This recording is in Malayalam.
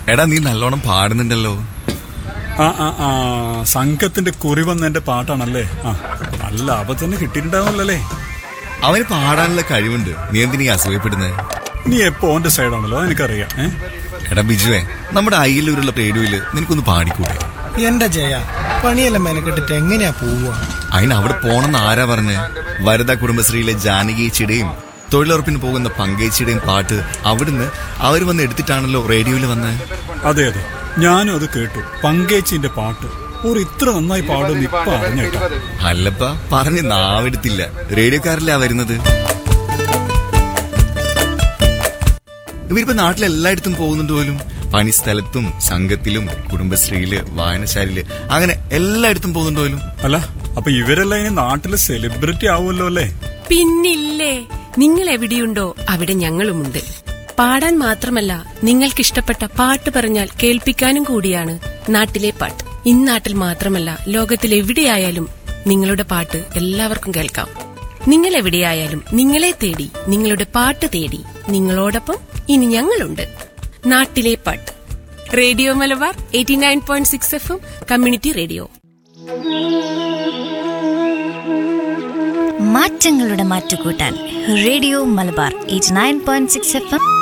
എടാ നീ നല്ലോണം പാടുന്നുണ്ടല്ലോ ആ ആ ആ സംഘത്തിന്റെ കുറി വന്നതിന്റെ പാട്ടാണല്ലേ ആ നല്ല അബദ്ധത്തിന് കിട്ടിയിട്ടുണ്ടാവുമല്ലേ അവന് പാടാനുള്ള കഴിവുണ്ട് നീ എന്തിനീ അസൂയപ്പെടുന്നത് നീ എപ്പോ ഓന്റെ സൈഡാണല്ലോ എനിക്കറിയാം ഏ എടാ ബിജുവേ നമ്മുടെ അയ്യല്ലൂരുള്ള റേഡിയോയില് നിനക്കൊന്ന് പാടിക്കൂടെ എന്റെ ജയ പണിയെല്ലാം മെനക്കെട്ടിട്ട് എങ്ങനെയാ പോവുക അതിന് അവിടെ പോണെന്ന് ആരാ പറഞ്ഞ് വരദ കുടുംബശ്രീയിലെ ജാനകിച്ചിയുടെയും തൊഴിലുറപ്പിന് പോകുന്ന പങ്കേച്ചിയുടെയും പാട്ട് അവിടുന്ന് അവർ വന്ന് എടുത്തിട്ടാണല്ലോ റേഡിയോയിൽ വന്നത് അതെ അതെ ഞാനും അത് കേട്ടു പങ്കേച്ചിന്റെ പാട്ട് ഒരു ഇത്ര നന്നായി പാടുമെന്ന് ഇപ്പൊ അറിഞ്ഞേട്ടോ അല്ലപ്പ പറഞ്ഞ് നാവെടുത്തില്ല റേഡിയോക്കാരല്ലേ വരുന്നത് ഇവരിപ്പോ നാട്ടിലെല്ലായിടത്തും പോകുന്നുണ്ട് പോലും പണിസ്ഥലത്തും സംഘത്തിലും കുടുംബശ്രീയില് വായനശാലയില് അങ്ങനെ എല്ലായിടത്തും പോകുന്നുണ്ട് പോലും അല്ല അപ്പൊ ഇവരെല്ലാം ഇനി നാട്ടില് സെലിബ്രിറ്റി ആവുമല്ലോ അല്ലേ പിന്നില്ലേ നിങ്ങൾ എവിടെയുണ്ടോ അവിടെ ഞങ്ങളുമുണ്ട് പാടാൻ മാത്രമല്ല നിങ്ങൾക്കിഷ്ടപ്പെട്ട പാട്ട് പറഞ്ഞാൽ കേൾപ്പിക്കാനും കൂടിയാണ് നാട്ടിലെ പാട്ട് ഇന്നാട്ടിൽ മാത്രമല്ല ലോകത്തിൽ എവിടെയായാലും നിങ്ങളുടെ പാട്ട് എല്ലാവർക്കും കേൾക്കാം നിങ്ങൾ എവിടെയായാലും നിങ്ങളെ തേടി നിങ്ങളുടെ പാട്ട് തേടി നിങ്ങളോടൊപ്പം ഇനി ഞങ്ങളുണ്ട് നാട്ടിലെ പാട്ട് radio Malabar eighty nine point six F M community radio മാറ്റങ്ങളുടെ മാറ്റുകൂട്ടാൻ radio Malabar eight nine point six F M